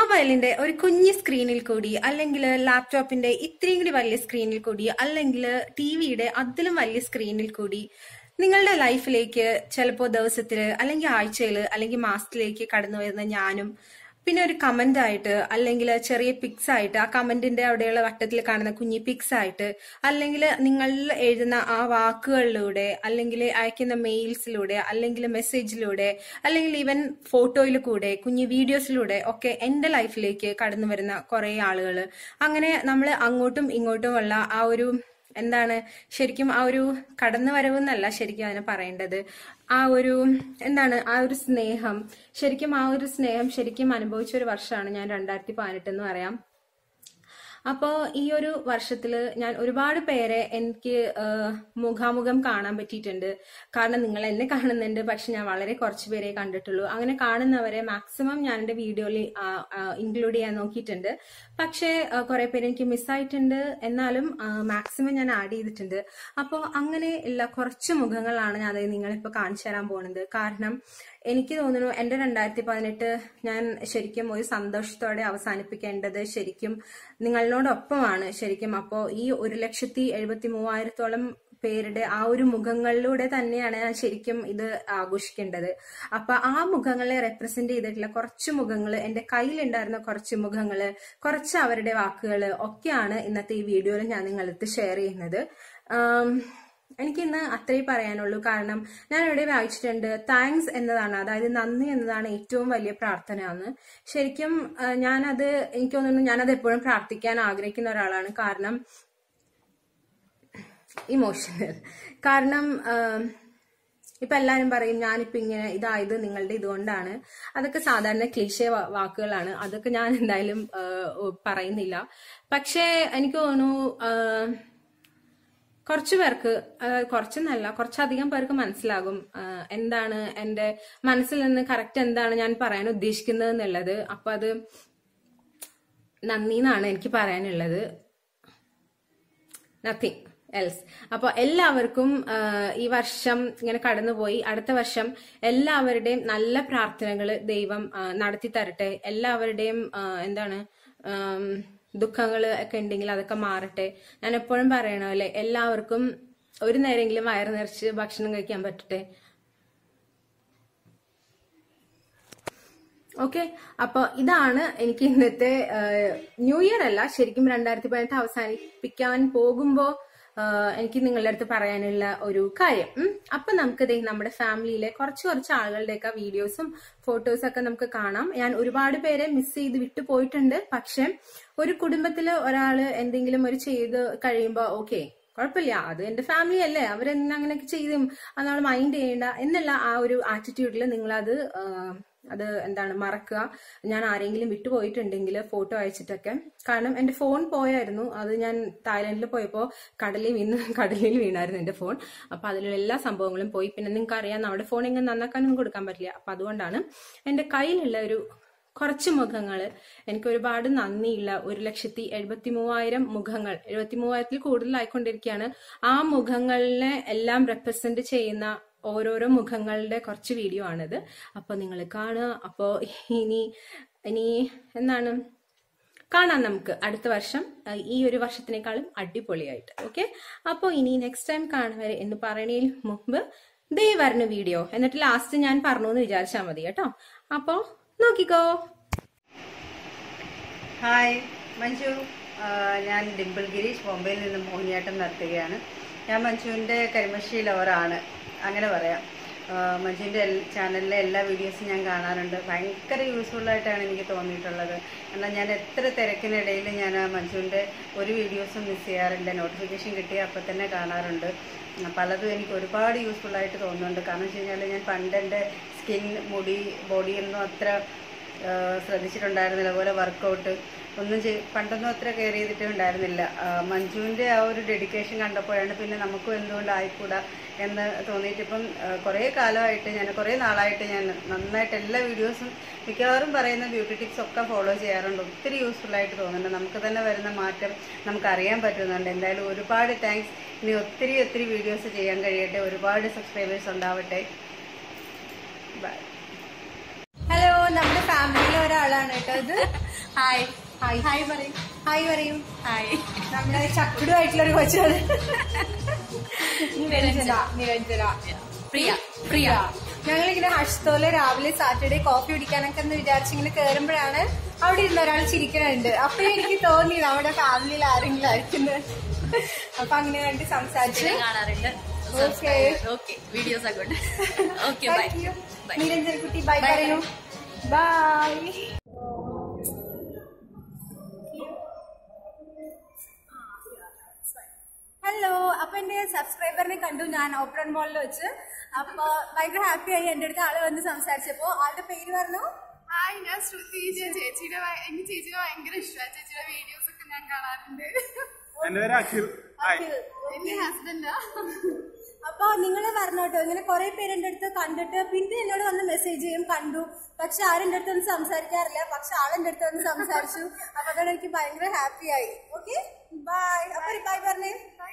മൊബൈലിന്റെ ഒരു കുഞ്ഞു സ്ക്രീനിൽ കൂടി അല്ലെങ്കിൽ ലാപ്ടോപ്പിന്റെ ഇത്രയും കൂടി വലിയ സ്ക്രീനിൽ കൂടി അല്ലെങ്കിൽ ടി വിയുടെ അതിലും വലിയ സ്ക്രീനിൽ കൂടി നിങ്ങളുടെ ലൈഫിലേക്ക് ചിലപ്പോൾ ദിവസത്തിൽ അല്ലെങ്കിൽ ആഴ്ചയിൽ അല്ലെങ്കിൽ മാസത്തിലേക്ക് കടന്നു വരുന്ന ഞാനും പിന്നെ ഒരു കമന്റ് ആയിട്ട് അല്ലെങ്കിൽ ചെറിയ പിക്സ് ആയിട്ട് ആ കമന്റിന്റെ അവിടെയുള്ള വട്ടത്തിൽ കാണുന്ന കുഞ്ഞി പിക്സ് ആയിട്ട് അല്ലെങ്കിൽ നിങ്ങൾ എഴുതുന്ന ആ വാക്കുകളിലൂടെ അല്ലെങ്കിൽ അയക്കുന്ന മെയിൽസിലൂടെ അല്ലെങ്കിൽ മെസ്സേജിലൂടെ അല്ലെങ്കിൽ ഈവൻ ഫോട്ടോയിൽ കൂടെ കുഞ്ഞു വീഡിയോസിലൂടെ ഒക്കെ എന്റെ ലൈഫിലേക്ക് കടന്നു വരുന്ന കുറെ ആളുകൾ അങ്ങനെ നമ്മൾ അങ്ങോട്ടും ഇങ്ങോട്ടുമുള്ള ആ ഒരു എന്താണ് ശരിക്കും ആ ഒരു കടന്നു വരവ് എന്നല്ല ശരിക്കും അതിനെ പറയേണ്ടത് ആ ഒരു എന്താണ് ആ ഒരു സ്നേഹം ശരിക്കും ആ ഒരു സ്നേഹം ശരിക്കും അനുഭവിച്ച ഒരു വർഷമാണ് ഞാൻ രണ്ടായിരത്തി പതിനെട്ട് എന്ന് പറയാം അപ്പോൾ ഈ ഒരു വർഷത്തിൽ ഞാൻ ഒരുപാട് പേരെ എനിക്ക് ആഹ്, മുഖാമുഖം കാണാൻ പറ്റിയിട്ടുണ്ട് കാരണം നിങ്ങൾ എന്നെ കാണുന്നുണ്ട് പക്ഷെ ഞാൻ വളരെ കുറച്ച് പേരെ കണ്ടിട്ടുള്ളൂ അങ്ങനെ കാണുന്നവരെ മാക്സിമം ഞാൻ എൻ്റെ വീഡിയോയിൽ ഇൻക്ലൂഡ് ചെയ്യാൻ നോക്കിയിട്ടുണ്ട് പക്ഷേ ആഹ്, കുറെ പേര് എനിക്ക് മിസ്സായിട്ടുണ്ട് എന്നാലും മാക്സിമം ഞാൻ ആഡ് ചെയ്തിട്ടുണ്ട് അപ്പോൾ അങ്ങനെ ഉള്ള കുറച്ച് മുഖങ്ങളാണ് ഞാൻ അത് നിങ്ങളിപ്പോൾ കാണിച്ചു തരാൻ പോകുന്നത് കാരണം എനിക്ക് തോന്നുന്നു എൻ്റെ രണ്ടായിരത്തി പതിനെട്ട് ഞാൻ ശരിക്കും ഒരു സന്തോഷത്തോടെ അവസാനിപ്പിക്കേണ്ടത് ശരിക്കും നിങ്ങളോടൊപ്പമാണ് ശരിക്കും അപ്പോൾ ഈ ഒരു ലക്ഷത്തി എഴുപത്തി മൂവായിരത്തോളം പേരുടെ ആ ഒരു മുഖങ്ങളിലൂടെ തന്നെയാണ് ഞാൻ ശരിക്കും ഇത് ആഘോഷിക്കേണ്ടത് അപ്പൊ ആ മുഖങ്ങളെ റെപ്രസെന്റ് ചെയ്തിട്ടുള്ള കുറച്ച് മുഖങ്ങൾ എന്റെ കയ്യിലുണ്ടായിരുന്ന കുറച്ച് മുഖങ്ങള് കുറച്ച് അവരുടെ വാക്കുകൾ ഒക്കെയാണ് ഇന്നത്തെ ഈ വീഡിയോയിൽ ഞാൻ നിങ്ങളടുത്ത് ഷെയർ ചെയ്യുന്നത് ആം, എനിക്കിന്ന് അത്രേ പറയാനുള്ളൂ കാരണം ഞാൻ ഇവിടെ വായിച്ചിട്ടുണ്ട് താങ്ക്സ് എന്നതാണ് അതായത് നന്ദി എന്നതാണ് ഏറ്റവും വലിയ പ്രാർത്ഥന എന്ന് ശരിക്കും ആ, ഞാനത് എനിക്ക് തോന്നുന്നു ഞാനത് എപ്പോഴും പ്രാർത്ഥിക്കാൻ ആഗ്രഹിക്കുന്ന ഒരാളാണ് കാരണം ഇമോഷണൽ കാരണം ആം, ഇപ്പൊ എല്ലാരും പറയും ഞാനിപ്പോ ഇങ്ങനെ ഇതായത് നിങ്ങളുടെ ഇതുകൊണ്ടാണ് അതൊക്കെ സാധാരണ ക്ലീശ വാക്കുകളാണ് അതൊക്കെ ഞാൻ എന്തായാലും ആ, പറയുന്നില്ല പക്ഷേ എനിക്ക് തോന്നുന്നു ആ, കുറച്ചു പേർക്ക് ആ, കുറച്ചെന്നല്ല കുറച്ചധികം പേർക്ക് മനസ്സിലാകും ആ, എന്താണ് എന്റെ മനസ്സിൽ നിന്ന് കറക്റ്റ് എന്താണ് ഞാൻ പറയാൻ ഉദ്ദേശിക്കുന്നത് എന്നുള്ളത് അപ്പൊ അത് നന്ദി എന്നാണ് എനിക്ക് പറയാനുള്ളത് നത്തിങ് എൽസ് അപ്പൊ എല്ലാവർക്കും ആ, ഈ വർഷം ഇങ്ങനെ കടന്നുപോയി അടുത്ത വർഷം എല്ലാവരുടെയും നല്ല പ്രാർത്ഥനകൾ ദൈവം ആ, നടത്തി തരട്ടെ എല്ലാവരുടെയും ആ, എന്താണ് ദുഃഖങ്ങൾ ഒക്കെ ഉണ്ടെങ്കിൽ അതൊക്കെ മാറട്ടെ ഞാൻ എപ്പോഴും പറയണ പോലെ എല്ലാവർക്കും ഒരു നേരെങ്കിലും വയറ് നിറച്ച് ഭക്ഷണം കഴിക്കാൻ പറ്റട്ടെ ഓക്കെ അപ്പൊ ഇതാണ് എനിക്ക് ഇന്നത്തെ ന്യൂ ഇയർ അല്ല ശരിക്കും രണ്ടായിരത്തി പതിനെട്ട് അവസാനിപ്പിക്കാൻ പോകുമ്പോ ആ, എനിക്ക് നിങ്ങളുടെ അടുത്ത് പറയാനുള്ള ഒരു കാര്യം ഉം. അപ്പൊ നമുക്ക് ദേ നമ്മുടെ ഫാമിലിയിലെ കുറച്ച് കുറച്ച് ആളുകളുടെയൊക്കെ വീഡിയോസും ഫോട്ടോസും ഒക്കെ നമുക്ക് കാണാം ഞാൻ ഒരുപാട് പേരെ മിസ് ചെയ്ത് വിട്ടു പോയിട്ടുണ്ട് പക്ഷെ ഒരു കുടുംബത്തില് ഒരാള് എന്തെങ്കിലും ഒരു ചെയ്ത് കഴിയുമ്പോ ഓക്കെ കുഴപ്പമില്ല അത് എന്റെ ഫാമിലി അല്ലേ അവരെന്നെ അങ്ങനെയൊക്കെ ചെയ്തും അത് നമ്മൾ മൈൻഡ് ചെയ്യേണ്ട എന്നുള്ള ആ ഒരു ആറ്റിറ്റ്യൂഡിൽ നിങ്ങളത് ആ, അത് എന്താണ് മറക്കുക ഞാൻ ആരെങ്കിലും വിട്ടുപോയിട്ടുണ്ടെങ്കിൽ ഫോട്ടോ അയച്ചിട്ടൊക്കെ കാരണം എന്റെ ഫോൺ പോയായിരുന്നു അത് ഞാൻ തായ്ലാന്റിൽ പോയപ്പോൾ കടലിൽ വീണ് കടലിൽ വീണായിരുന്നു എന്റെ ഫോൺ അപ്പൊ അതിലുള്ള എല്ലാ സംഭവങ്ങളും പോയി പിന്നെ നിങ്ങൾക്ക് അറിയാം നമ്മുടെ ഫോൺ ഇങ്ങനെ നന്നാക്കാനൊന്നും കൊടുക്കാൻ പറ്റില്ല അപ്പൊ അതുകൊണ്ടാണ് എന്റെ കയ്യിലുള്ള ഒരു കുറച്ച് മുഖങ്ങൾ എനിക്ക് ഒരുപാട് നന്ദിയുള്ള ഒരു ലക്ഷത്തി എഴുപത്തി മൂവായിരം മുഖങ്ങൾ എഴുപത്തി മൂവായിരത്തിൽ കൂടുതലായിക്കൊണ്ടിരിക്കുകയാണ് ആ മുഖങ്ങളിനെ എല്ലാം റെപ്രസെന്റ് ചെയ്യുന്ന ഓരോരോ മുഖങ്ങളുടെ കുറച്ച് വീഡിയോ ആണിത് അപ്പൊ നിങ്ങൾ കാണുക അപ്പോ ഇനി ഇനി എന്താണ് കാണാം നമുക്ക് അടുത്ത വർഷം അഹ് ഈ ഒരു വർഷത്തിനേക്കാളും അടിപൊളിയായിട്ട് ഓക്കെ അപ്പോൾ ഇനി നെക്സ്റ്റ് ടൈം കാണുവരെ എന്ന് പറയണതിൽ മുമ്പ് ദേ വരണ വീഡിയോ എന്നിട്ട് ലാസ്റ്റ് ഞാൻ പറഞ്ഞു എന്ന് വിചാരിച്ചാൽ മതി കേട്ടോ അപ്പോ നോക്കിക്കോ ഹായ് മഞ്ജു ആ, ഞാൻ ഡിംപിൾ ഗിരീഷ് ബോംബെയിൽ നിന്ന് മോഹിനിയാട്ടം നടത്തുകയാണ് ഞാൻ മഞ്ജുവിൻ്റെ കരിമഷി ലവറാണ് അങ്ങനെ പറയാം ആ, മഞ്ജുവിൻ്റെ എൽ- ചാനലിലെ എല്ലാ വീഡിയോസും ഞാൻ കാണാറുണ്ട് ഭയങ്കര യൂസ്ഫുള്ളായിട്ടാണ് എനിക്ക് തോന്നിയിട്ടുള്ളത് എന്നാൽ ഞാൻ എത്ര തിരക്കിനിടയിൽ ഞാൻ ആ മഞ്ജുവിൻ്റെ ഒരു വീഡിയോസും മിസ് ചെയ്യാറില്ല നോട്ടിഫിക്കേഷൻ കിട്ടിയാൽ അപ്പം തന്നെ കാണാറുണ്ട് ആ, പലതും എനിക്ക് ഒരുപാട് യൂസ്ഫുള്ളായിട്ട് തോന്നുന്നുണ്ട് കാരണം വെച്ച് കഴിഞ്ഞാൽ ഞാൻ പണ്ട് എൻ്റെ സ്കിൻ മുടി ബോഡിയൊന്നും അത്ര ആ, ശ്രദ്ധിച്ചിട്ടുണ്ടായിരുന്നില്ല അതുപോലെ വർക്കൗട്ട് ഒന്നും ചെയ് പണ്ടൊന്നും അത്ര കെയർ ചെയ്തിട്ടേ ഉണ്ടായിരുന്നില്ല ആ, മഞ്ജുവിൻ്റെ ആ ഒരു ഡെഡിക്കേഷൻ കണ്ടപ്പോഴാണ് പിന്നെ നമുക്കും എന്തുകൊണ്ട് ആയിക്കൂടാ എന്ന് തോന്നിയിട്ട് ഇപ്പം ആ, കുറേ കാലമായിട്ട് ഞാൻ കുറേ നാളായിട്ട് ഞാൻ നന്നായിട്ട് എല്ലാ വീഡിയോസും മിക്കവാറും പറയുന്ന ബ്യൂട്ടി ടിപ്സ് ഒക്കെ ഫോളോ ചെയ്യാറുണ്ട് ഒത്തിരി യൂസ്ഫുൾ ആയിട്ട് തോന്നുന്നുണ്ട് നമുക്ക് തന്നെ വരുന്ന മാറ്റം നമുക്ക് അറിയാൻ പറ്റുന്നുണ്ട് എന്തായാലും ഒരുപാട് താങ്ക്സ് ഇനി ഒത്തിരി ഒത്തിരി വീഡിയോസ് ചെയ്യാൻ കഴിയട്ടെ ഒരുപാട് സബ്സ്ക്രൈബേഴ്സ് ഉണ്ടാവട്ടെ ബൈ ഹലോ നമ്മുടെ ഫാമിലിയിലെ ഒരാളാണ് കേട്ടോ ഇത് ഹായ് ഹായ് ഹായ് പറയും ഹായ് പറയും ഹായ് നമ്മുടെ ചക്കുടുമായിട്ടുള്ള ഒരു കൊച്ചാണ് നിരഞ്ജന നിരഞ്ജന പ്രിയ പ്രിയ ഞങ്ങളിങ്ങനെ ഹഷ്തോല് രാവിലെ സാറ്റർഡേ കോഫി കുടിക്കാനൊക്കെ എന്ന് വിചാരിച്ചിങ്ങനെ കേറുമ്പോഴാണ് അവിടെ ഇരുന്ന ഒരാൾ ചിരിക്കണുണ്ട് അപ്പൊ എനിക്ക് തോന്നി നമ്മുടെ ഫാമിലിയിൽ ആരെങ്കിലും ആയിരിക്കുന്നത് അപ്പൊ അങ്ങനെ കണ്ട് സംസാരിച്ച് ഇതിലും കാണാറുണ്ട് ഓക്കെ ഓക്കെ വീഡിയോസ് ഒക്കെ ഉണ്ട് okay bye thank you bye Niranjana കുട്ടി ബൈ Bye, പറയൂ ബൈ ഹലോ അപ്പൊ എന്റെ സബ്സ്ക്രൈബറിനെ കണ്ടു ഞാൻ ഓപ്പൺ മോളിൽ വെച്ച് അപ്പൊ ഭയങ്കര ഹാപ്പി ആയി എന്റെ അടുത്ത് ആള് വന്ന് സംസാരിച്ചപ്പോ ആളുടെ പേര് പറഞ്ഞു ഹായ് ഞാൻ ശ്രുതി ഞാൻ ചേച്ചിയുടെ ഭയ- എനിക്ക് ചേച്ചിയുടെ ഭയങ്കര ഇഷ്ടമാണ് ചേച്ചിയുടെ വീഡിയോസ് ഒക്കെ ഞാൻ കാണാറുണ്ട് എന്റെ പേര് അഖിൽ ഹായ് എന്റെ ഹസ്ബൻഡാ അപ്പൊ നിങ്ങൾ പറഞ്ഞു കേട്ടോ ഇങ്ങനെ കുറെ പേര് എന്റെ അടുത്ത് കണ്ടിട്ട് പിന്നെ എന്നോട് വന്ന് മെസ്സേജ് ചെയ്യും കണ്ടു പക്ഷെ ആരും എന്റെ അടുത്ത് ഒന്നും സംസാരിക്കാറില്ല പക്ഷെ ആളെന്റെ അടുത്ത് വന്ന് സംസാരിച്ചു അപ്പൊ അതാണ് എനിക്ക് ഭയങ്കര ഹാപ്പി ആയി ഓക്കെ ബൈ അപ്പൊ ബൈ പറഞ്ഞേ ബൈ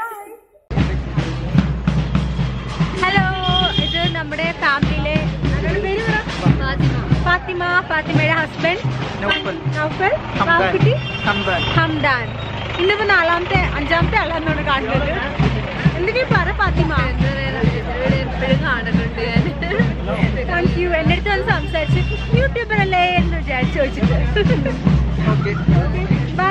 ഹലോ ഇത് നമ്മുടെ ഫാമിലിയിലെ അവരുടെ പേര് പറ ഫാത്തിമ ഫാത്തിമയുടെ ഹസ്ബൻഡ് നൗഫൽ. നൗഫൽ ഹംദാൻ. ബാബുക്കുട്ടി ഹംദാൻ ഹംദാൻ ഇന്നിപ്പോ നാലാമത്തെ അഞ്ചാമത്തെ ആളാണെന്നാണ് കാണുന്നത് എന്തെങ്കിലും പറ ഫാത്തിമ എപ്പോഴും കാണുന്നുണ്ട് ഞാൻ താങ്ക് യു എന്റെ അടുത്ത് വന്ന് സംസാരിച്ച് യൂട്യൂബർ അല്ലേ എന്ന് വിചാരിച്ചു ചോദിച്ചിട്ട് ഓക്കെ ബൈ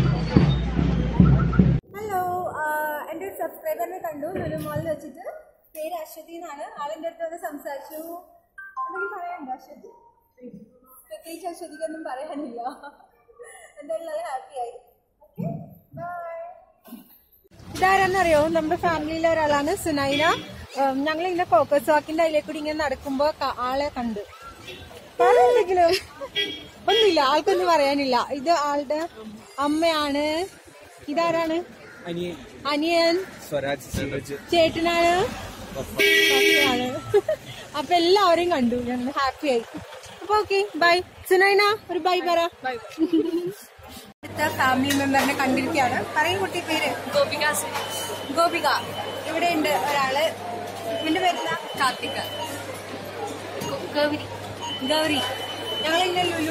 ഹലോ എന്റെ ഒരു സബ്സ്ക്രൈബറിനെ കണ്ടു ലുലു മോളിൽ വെച്ചിട്ട് പേര് അശ്വതി എന്നാണ് ആളിന്റെ അടുത്ത് വന്ന് സംസാരിച്ചു എന്തെങ്കിലും പറയാനുണ്ടോ അശ്വതി പ്രത്യേകിച്ച് അശ്വതിക്കൊന്നും പറയാനില്ല എന്തായാലും നല്ല ഹാപ്പിയായി ഓക്കെ ബൈ ഇതാരെന്നറിയോ നമ്മുടെ ഫാമിലിയിലെ ഒരാളാണ് സുനൈന ഞങ്ങൾ ഇങ്ങനെ ഫോക്കസ് വാക്കിന്റെ അതിലേക്ക് കൂടി ഇങ്ങനെ നടക്കുമ്പോ ക- ആളെ കണ്ട് എന്തെങ്കിലും ഒന്നുമില്ല ആൾക്കൊന്നും പറയാനില്ല ഇത് ആളുടെ അമ്മയാണ് ഇതാരാണ് അനിയൻ അനിയൻ സ്വരാജ് സൂരജ് ചേട്ടനാണ് പപ്പയാണ് അപ്പൊ എല്ലാവരെയും കണ്ടു ഞങ്ങൾ ഹാപ്പി ആയി അപ്പൊ ഓക്കെ ബൈ സുനൈന ഒരു ബൈ പറ അടുത്ത ഫാമിലി മെമ്പറിനെ കണ്ടിരിക്കുകയാണ് പറയും കുട്ടി പേര് ഗോപിക ഗോപിക ഇവിടെ ഉണ്ട് ഒരാള് എന്റെ പേരില്ല കാർത്തിക ഗൗരി ഗൗരി ഞങ്ങൾ ഇങ്ങനെ ലുലു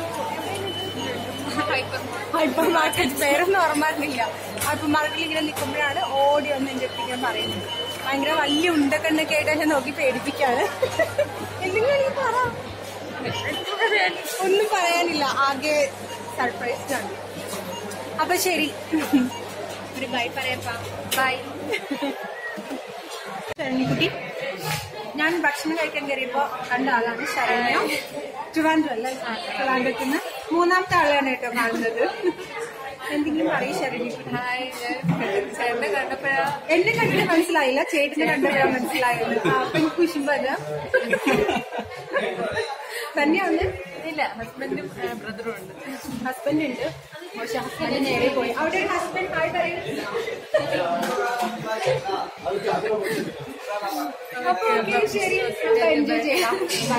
ഹൈപ്പർ മാർക്കറ്റ് പേരൊന്നും ഓർമ്മയില്ല ഹൈപ്പർ മാർക്കറ്റിൽ ഇങ്ങനെ നിൽക്കുമ്പോഴാണ് ഓടി വന്ന് എന്റെ അടുത്തേക്ക് പറയുന്നത് ഭയങ്കര വലിയ ഉണ്ടക്കണ്ണൊക്കെ ആയിട്ട് എന്നെ നോക്കി പേടിപ്പിക്കാണ് എന്തെങ്കിലും എനിക്ക് പറ ഒന്നും പറയാനില്ല ആകെ സർപ്രൈസ്ഡ് ആണ് അപ്പൊ ശരി ഒരു ബൈ പറയാപ്പാ ബൈ ശരണ്യക്കുട്ടി ഞാൻ ഭക്ഷണം കഴിക്കാൻ കയറിയപ്പോ കണ്ട ആളാണ് ശരണ്യ ട്രിവാൻഡ്രം അല്ലേ ട്രിവാൻഡ്രത്ത് നിന്ന് മൂന്നാമത്തെ ആളാണ് കേട്ടോ കാണുന്നത് എന്തെങ്കിലും പറയും ശരണ്യക്കുട്ടി ഹായ് ചേട്ടനെ കണ്ടപ്പോഴാ എന്നെ കണ്ടിട്ട് മനസ്സിലായില്ല ചേട്ടനെ കണ്ടപ്പോഴാണ് മനസ്സിലായത് ആ, അപ്പൊ എനിക്ക് കുശുമ്പല്ല തന്നെയാണ് ഇല്ല ഹസ്ബൻഡും ബ്രദറും ഉണ്ട് ഹസ്ബൻഡ് ഉണ്ട് പക്ഷെ ഹസ്ബൻഡ് നേരെ പോയി അവിടെ ഒരു ഹസ്ബൻഡ് ഹായ് പറയും അപ്പൊ ഓക്കെ ശരി എൻജോയ് ചെയ്യാം ബൈ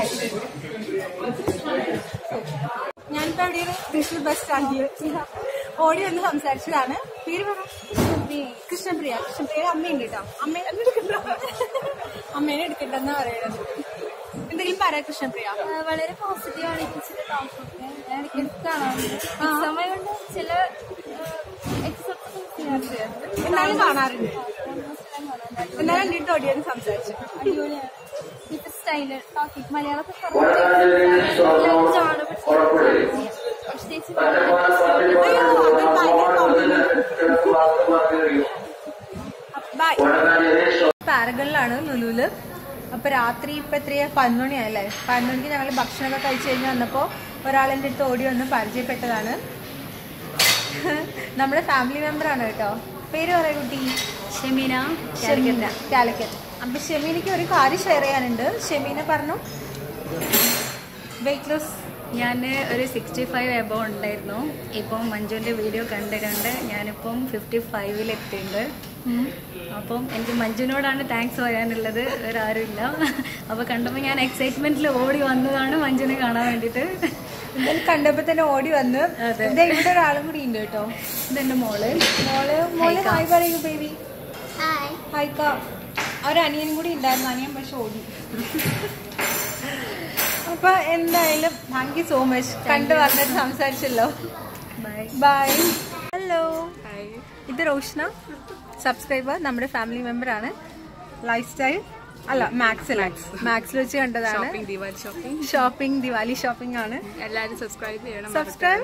ഞാനിപ്പോ എവിടെയാണ് തൃശ്ശൂർ ബസ് സ്റ്റാൻഡില് ഓടി വന്ന് സംസാരിച്ചതാണ് പേര് പറ കൃഷ്ണപ്രിയ കൃഷ്ണപ്രിയ അമ്മയുണ്ട് കേട്ടോ അമ്മേനെ എടുക്കണ്ട അമ്മേനെ എടുക്കണ്ടെന്നാ പറയണത് എന്തെങ്കിലും പറയാ കൃഷ്ണപ്രിയ വളരെ പോസിറ്റീവ് ആണ് ഇച്ചിരി ടോപ്പിക് ഞാൻ ഇടയ്ക്ക് കാണാറുണ്ട് സമയം കൊണ്ട് ചില എക്സപ്റ്റ് എന്നാലും കാണാറുണ്ട് എന്നാലും കണ്ടിട്ട് ഓടി വന്ന് സംസാരിച്ചു അടിപൊളിയാണ് ഇപ്പൊ സ്റ്റൈല് ടോപ്പിക് മലയാളത്തിൽ കുറവാണ് പ്രത്യേകിച്ച് അയ്യോ അത് ഭയങ്കര compliment. ബൈ പാരഗണിലാണ് ലുലുല് അപ്പൊ രാത്രി ഇപ്പൊ എത്രയാ പതിനൊണിയായല്ലേ പതിനൊണിക്ക് ഞങ്ങൾ ഭക്ഷണമൊക്കെ കഴിച്ചു കഴിഞ്ഞ് വന്നപ്പോ ഒരാൾ എൻ്റെ അടുത്ത് ഓടി വന്ന് പരിചയപ്പെട്ടതാണ് നമ്മുടെ ഫാമിലി മെമ്പർ ആണ് കേട്ടോ പേര് പറയാ കുട്ടി ഷെമീന ഷെമീന കാലിക്കറ്റ് അപ്പൊ ഷെമീനയ്ക്ക് ഒരു കാര്യം ഷെയർ ചെയ്യാനുണ്ട് ഷെമീന പറഞ്ഞു വെയിറ്റ് ലോസ് ഞാൻ ഒരു സിക്സ്റ്റി ഫൈവ് എബോ ഉണ്ടായിരുന്നു ഇപ്പം മഞ്ജുവിൻ്റെ വീഡിയോ കണ്ട് കണ്ട് ഞാനിപ്പം ഫിഫ്റ്റി ഫൈവിൽ എത്തിയിട്ടുണ്ട് അപ്പം എനിക്ക് മഞ്ജുവിനോടാണ് താങ്ക്സ് പറയാനുള്ളത് വേറെ ആരുമില്ല അപ്പോൾ കണ്ടപ്പോൾ ഞാൻ എക്സൈറ്റ്മെൻറ്റിൽ ഓടി വന്നതാണ് മഞ്ജുവിനെ കാണാൻ വേണ്ടിയിട്ട് എന്തായാലും കണ്ടപ്പോ തന്നെ ഓടി വന്ന് അതെ. ദേ ഇവിടെ ഒരാളും കൂടി ഉണ്ട് കേട്ടോ ഇതെൻ്റെ മോള് മോള് മോള് ഹായ്ക്ക. ഹായ് പറയൂ ബേബി ഹായ് ഹായ്ക്ക ഒരു അനിയനും കൂടി ഉണ്ടായിരുന്നു അനിയൻ പക്ഷെ ഓടി അപ്പൊ എന്തായാലും താങ്ക് യു സോ മച്ച് കണ്ടു പറഞ്ഞിട്ട് സംസാരിച്ചല്ലോ ബൈ ബൈ ഹലോ ഇത് റോഷ്ന സബ്സ്ക്രൈബർ നമ്മുടെ ഫാമിലി മെമ്പർ ആണ് ലൈഫ് സ്റ്റൈൽ അല്ല മാക്സിൽ മാക്സിൽ വെച്ച് കണ്ടതാണ് Diwali shopping shopping Diwali shopping ആണ് എല്ലാവരും സബ്സ്ക്രൈബ് ചെയ്യണം സബ്സ്ക്രൈബ്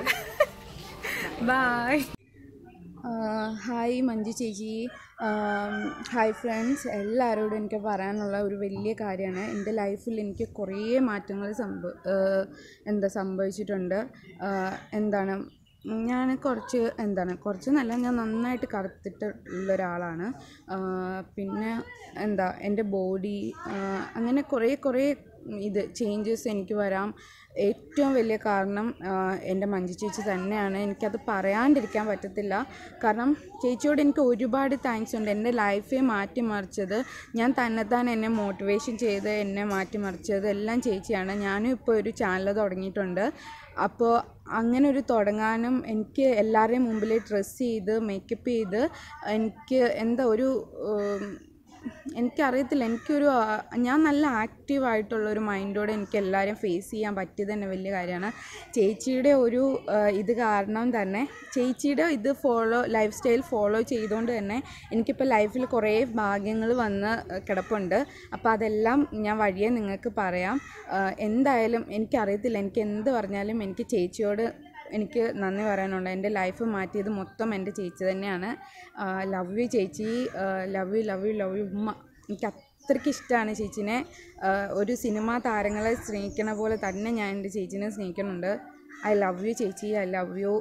ബൈ ഹായ് മഞ്ജു ചേച്ചി ആം, ഹായ് ഫ്രണ്ട്സ് എല്ലാവരോടും എനിക്ക് പറയാനുള്ള ഒരു വലിയ കാര്യമാണ് എൻ്റെ ലൈഫിൽ എനിക്ക് കുറേ മാറ്റങ്ങൾ സംഭവ ഏഹ്, എന്താ സംഭവിച്ചിട്ടുണ്ട് ആഹ്, എന്താണ് ഞാൻ കുറച്ച് എന്താണ് കുറച്ച് നല്ല ഞാൻ നന്നായിട്ട് കറുത്തിട്ടുള്ള ഒരാളാണ് ആഹ്, പിന്നെ എന്താ എൻ്റെ ബോഡി അങ്ങനെ കുറേ കുറേ ഇത് ചേഞ്ചസ് എനിക്ക് വരാം ഏറ്റവും വലിയ കാരണം ആഹ്, എൻ്റെ മഞ്ജു ചേച്ചി തന്നെയാണ് എനിക്കത് പറയാണ്ടിരിക്കാൻ പറ്റത്തില്ല കാരണം ചേച്ചിയോട് എനിക്ക് ഒരുപാട് താങ്ക്സ് ഉണ്ട് എൻ്റെ ലൈഫെ മാറ്റിമറിച്ചത് ഞാൻ തന്നെത്താൻ എന്നെ മോട്ടിവേഷൻ ചെയ്ത് എന്നെ മാറ്റിമറിച്ചത് എല്ലാം ചേച്ചിയാണ് ഞാനും ഇപ്പോൾ ഒരു ചാനൽ തുടങ്ങിയിട്ടുണ്ട് അപ്പോൾ അങ്ങനെ ഒരു തുടങ്ങാനും എനിക്ക് എല്ലാവരുടെയും മുമ്പിൽ ഡ്രസ്സ് ചെയ്ത് മേക്കപ്പ് ചെയ്ത് എനിക്ക് എന്താ ഒരു ഉം, എനിക്കറിയത്തില്ല എനിക്കൊരു ആ, ഞാൻ നല്ല ആക്റ്റീവായിട്ടുള്ള ഒരു മൈൻഡോടെ എനിക്ക് എല്ലാവരെയും ഫേസ് ചെയ്യാൻ പറ്റിയത് തന്നെ വലിയ കാര്യമാണ് ചേച്ചിയുടെ ഒരു ആ, ഇത് കാരണം തന്നെ ചേച്ചിയുടെ ഇത് ഫോളോ ലൈഫ് സ്റ്റൈൽ ഫോളോ ചെയ്തുകൊണ്ട് തന്നെ എനിക്കിപ്പോൾ ലൈഫിൽ കുറേ ഭാഗ്യങ്ങൾ വന്ന് കിടപ്പുണ്ട് അപ്പോൾ അതെല്ലാം ഞാൻ വഴിയെ നിങ്ങൾക്ക് പറയാം ആ, എന്തായാലും എനിക്കറിയത്തില്ല എനിക്ക് എന്ത് പറഞ്ഞാലും എനിക്ക് ചേച്ചിയോട് എനിക്ക് നന്ദി പറയാനുണ്ട് എൻ്റെ ലൈഫ് മാറ്റിയത് മൊത്തം എൻ്റെ ചേച്ചി തന്നെയാണ് ലവ് യു ചേച്ചി love you love you love you ഉമ്മ എനിക്ക് അത്രയ്ക്ക് ഇഷ്ടമാണ് ചേച്ചിനെ ആ, ഒരു സിനിമാ താരങ്ങളെ സ്നേഹിക്കണ പോലെ തന്നെ ഞാൻ എൻ്റെ ചേച്ചീനെ സ്നേഹിക്കുന്നുണ്ട് ഐ ലവ് യു ചേച്ചി ഐ ലവ് യു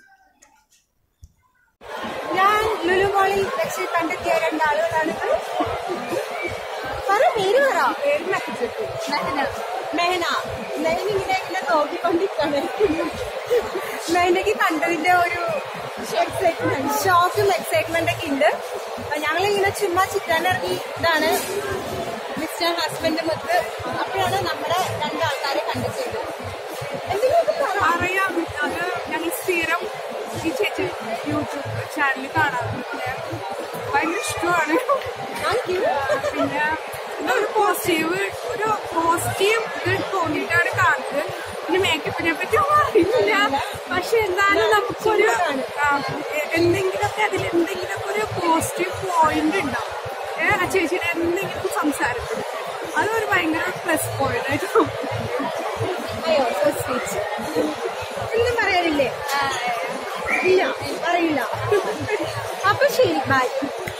ഞാൻ ലുലു മോളിൽ വെച്ച് കണ്ടെത്തിയ രണ്ടാളുകളാണ് പറ പേര് പറ പേര് മെഹന മെഹന മെഹന ഇങ്ങനെ ഇങ്ങനെ നോക്കിക്കൊണ്ടിരിക്കാണ് മെഹനക്ക് കണ്ടതിന്റെ ഒരു എക്സൈറ്റ്മെന്റ് ഷോക്കും എക്സൈറ്റ്മെന്റ് ഒക്കെ ഉണ്ട് ഞങ്ങൾ ഇങ്ങനെ ചുമ്മാ ചിറ്റാൻ ഇറങ്ങി ഇതാണ് മിസ്റ്റർ ഹസ്ബൻഡ് മൊത്ത് അപ്പോഴാണ് നമ്മുടെ രണ്ടാൾക്കാരെ കണ്ടെത്തിയത് എന്തെങ്കിലുമൊക്കെ പറ അറിയാം അത് ഞങ്ങൾ സ്ഥിരം ഈ ചേച്ചി യൂട്യൂബ് ചാനലിൽ കാണാറുണ്ട് ഭയങ്കര ഇഷ്ടമാണ് താങ്ക് യു പിന്നെ എന്താ ഒരു പോസിറ്റീവ് ഒരു പോസിറ്റീവ് ഇത് തോന്നിയിട്ടാണ് കാണുന്നത് പിന്നെ മേക്കപ്പിനെ പറ്റി ഒന്നും അറിയില്ല പക്ഷെ എന്നാലും നമുക്കൊരു ആ, എ- എന്തെങ്കിലുമൊക്കെ അതിൽ എന്തെങ്കിലുമൊക്കെ ഒരു പോസിറ്റീവ് പോയിന്റ് ഉണ്ടാവും ഏ, ആ ചേച്ചിയുടെ എന്തെങ്കിലും സംസാരത്തിൽ അതൊരു ഭയങ്കര പ്ലസ് പോയിന്റ് ആയിട്ട് തോന്നും. അയ്യോ so sweet. ഒന്നും പറയാനില്ലേ ഇല്ല പറയില്ല അപ്പൊ ശരി ബൈ